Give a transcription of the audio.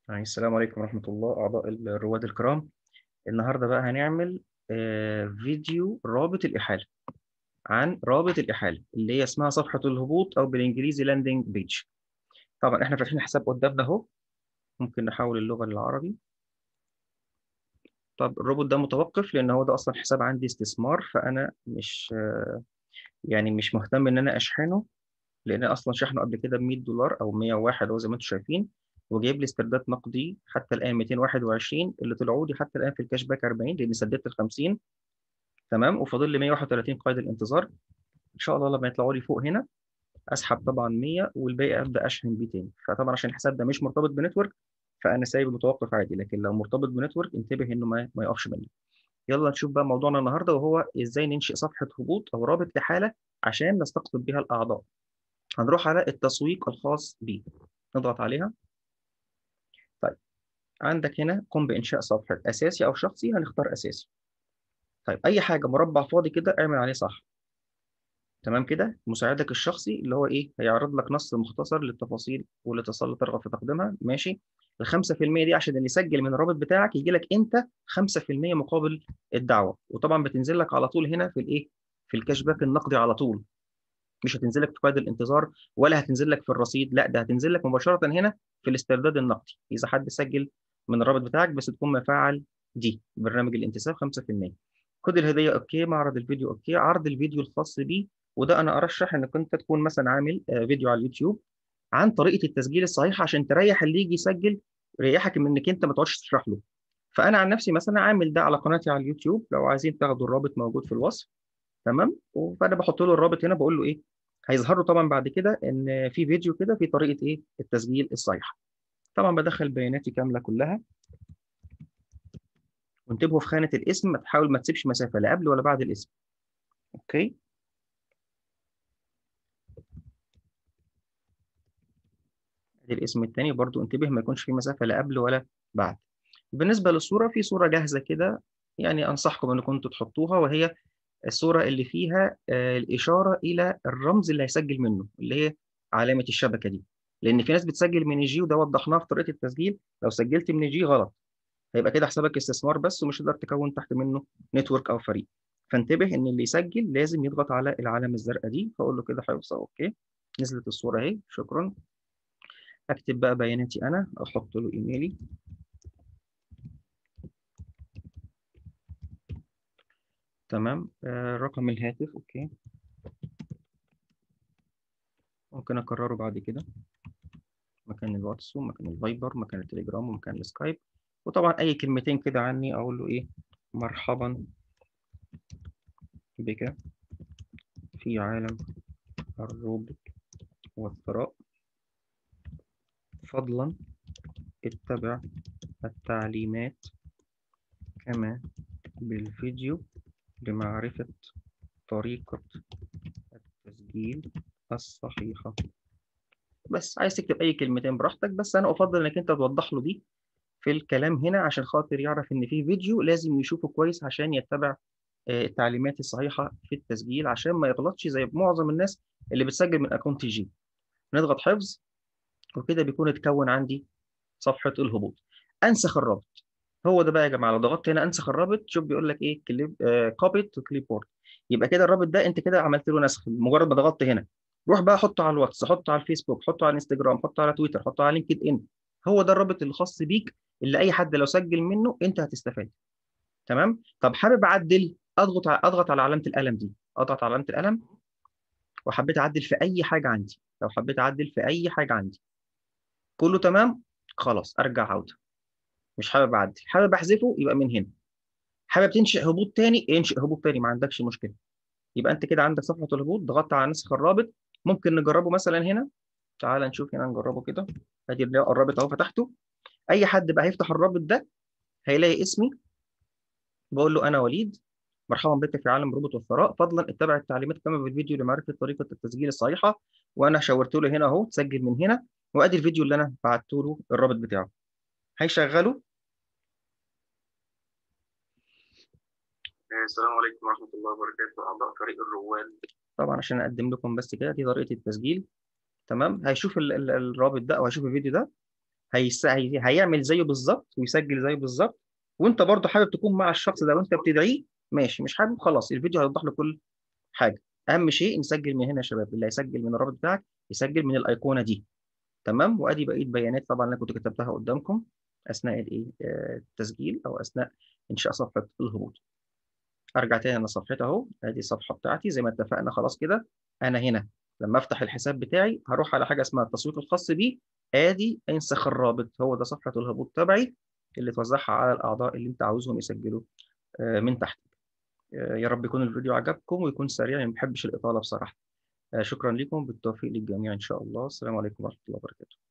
يعني السلام عليكم ورحمة الله أعضاء الرواد الكرام النهاردة بقى هنعمل آه، فيديو رابط الإحالة عن رابط الإحالة اللي هي اسمها صفحة الهبوط أو بالإنجليزي لاندنج بيج طبعا إحنا فاتحين حساب قدامنا أهو ممكن نحول اللغة للعربي طب الروبوت ده متوقف لأن هو ده أصلا حساب عندي استثمار فأنا مش آه، يعني مش مهتم إن أنا أشحنه لأن أصلا شحنه قبل كده ب 100 دولار أو 101 أهو زي ما أنتم شايفين وجايب لي استرداد نقدي حتى الآن 221 اللي طلعوا لي حتى الآن في الكاش باك 40 لأني سددت ال 50 تمام وفاضل لي 131 قيد الانتظار إن شاء الله لما يطلعوا لي فوق هنا أسحب طبعا 100 والباقي أبدأ أشحن بيه تاني فطبعا عشان الحساب ده مش مرتبط بنتورك فأنا سايب متوقف عادي لكن لو مرتبط بنتورك انتبه إنه ما, ما يقفش مني يلا نشوف بقى موضوعنا النهارده وهو إزاي ننشئ صفحة هبوط أو رابط لحالة عشان نستقطب بها الأعضاء هنروح على التسويق الخاص بيه نضغط عليها طيب عندك هنا قم بإنشاء صفحة أساسي أو شخصي هنختار أساسي طيب أي حاجة مربع فاضي كده اعمل عليه صح تمام كده مساعدك الشخصي اللي هو إيه هيعرض لك نص مختصر للتفاصيل واللي ترغب في تقديمها ماشي ال 5% دي عشان اللي يسجل من الرابط بتاعك يجي لك أنت 5% مقابل الدعوة وطبعا بتنزل لك على طول هنا في الإيه في الكاش باك النقدي على طول مش هتنزل لك في قيد الانتظار ولا هتنزل لك في الرصيد لا ده هتنزل لك مباشره هنا في الاسترداد النقدي اذا حد سجل من الرابط بتاعك بس تكون مفعل دي برنامج الانتساب 5% كود الهديه اوكي معرض الفيديو اوكي عرض الفيديو الخاص بيه وده انا ارشح انك انت تكون مثلا عامل فيديو على اليوتيوب عن طريقه التسجيل الصحيحه عشان تريح اللي يجي يسجل يريحك من انك انت ما تقعدش تشرح له فانا عن نفسي مثلا عامل ده على قناتي على اليوتيوب لو عايزين تاخدوا الرابط موجود في الوصف تمام فانا بحط له الرابط هنا بقول له ايه هيظهر له طبعا بعد كده ان في فيديو كده في طريقه ايه التسجيل الصحيحه طبعا بدخل بياناتي كامله كلها وانتبهوا في خانه الاسم تحاول ما تسيبش مسافه لا قبل ولا بعد الاسم اوكي ادي الاسم الثاني برضو انتبه ما يكونش في مسافه لا قبل ولا بعد بالنسبه للصوره في صوره جاهزه كده يعني انصحكم انكم انتوا تحطوها وهي الصورة اللي فيها الإشارة إلى الرمز اللي هيسجل منه اللي هي علامة الشبكة دي لأن في ناس بتسجل من الجي وده وضحناه في طريقة التسجيل لو سجلت من الجي غلط هيبقى كده حسابك استثمار بس ومش هتقدر تكون تحت منه نتورك أو فريق فانتبه إن اللي يسجل لازم يضغط على العلامة الزرقاء دي فأقول له كده حفظ أوكي نزلت الصورة أهي شكرا أكتب بقى بياناتي أنا أحط له إيميلي تمام آه رقم الهاتف اوكي ممكن اكرره بعد كده مكان الواتس ومكان الفايبر مكان التليجرام ومكان السكايب وطبعا اي كلمتين كده عني اقول له ايه مرحبا بك في عالم الروبوت والثراء فضلا اتبع التعليمات كما بالفيديو لمعرفة طريقة التسجيل الصحيحة بس عايز تكتب أي كلمتين براحتك بس أنا أفضل إنك أنت توضح له دي في الكلام هنا عشان خاطر يعرف إن في فيديو لازم يشوفه كويس عشان يتبع التعليمات الصحيحة في التسجيل عشان ما يغلطش زي معظم الناس اللي بتسجل من أكونت جي نضغط حفظ وكده بيكون اتكون عندي صفحة الهبوط أنسخ الرابط هو ده بقى يا جماعه لو ضغطت هنا انسخ الرابط شوف بيقول لك ايه كليب كوبي تو كليب بورد يبقى كده الرابط ده انت كده عملت له نسخ مجرد ما ضغطت هنا روح بقى حطه على الواتس حطه على الفيسبوك حطه على الانستجرام حطه على تويتر حطه على لينكد ان هو ده الرابط الخاص بيك اللي اي حد لو سجل منه انت هتستفاد تمام طب حابب اعدل اضغط اضغط على علامه القلم دي اضغط على علامه القلم وحبيت اعدل في اي حاجه عندي لو حبيت اعدل في اي حاجه عندي كله تمام خلاص ارجع عوده مش حابب اعدل حابب احذفه يبقى من هنا حابب تنشئ هبوط تاني انشئ هبوط تاني ما عندكش مشكله يبقى انت كده عندك صفحه الهبوط ضغطت على نسخ الرابط ممكن نجربه مثلا هنا تعال نشوف هنا نجربه كده ادي الرابط اهو فتحته اي حد بقى هيفتح الرابط ده هيلاقي اسمي بقول له انا وليد مرحبا بك في عالم الروبوت والثراء فضلا اتبع التعليمات كما بالفيديو لمعرفه طريقه التسجيل الصحيحه وانا شاورت له هنا اهو تسجل من هنا وادي الفيديو اللي انا بعت له الرابط بتاعه هيشغله السلام عليكم ورحمة الله وبركاته أعضاء فريق الرواد طبعا عشان أقدم لكم بس كده دي طريقة التسجيل تمام هيشوف ال ال الرابط ده أو هيشوف الفيديو ده هيس... هي... هيعمل زيه بالظبط ويسجل زيه بالظبط وانت برضه حابب تكون مع الشخص ده وانت بتدعيه ماشي مش حابب خلاص الفيديو هيوضح له كل حاجه اهم شيء نسجل من هنا يا شباب اللي هيسجل من الرابط بتاعك يسجل من الايقونه دي تمام وادي بقيه بيانات طبعا اللي كنت كتبتها قدامكم اثناء الايه التسجيل او اثناء انشاء صفحه الهبوط ارجع تاني انا صفحتي اهو ادي الصفحه بتاعتي زي ما اتفقنا خلاص كده انا هنا لما افتح الحساب بتاعي هروح على حاجه اسمها التسويق الخاص بيه ادي انسخ الرابط هو ده صفحه الهبوط تبعي اللي توزعها على الاعضاء اللي انت عاوزهم يسجلوا من تحت يا رب يكون الفيديو عجبكم ويكون سريع ما بحبش الاطاله بصراحه شكرا لكم بالتوفيق للجميع ان شاء الله السلام عليكم ورحمه الله وبركاته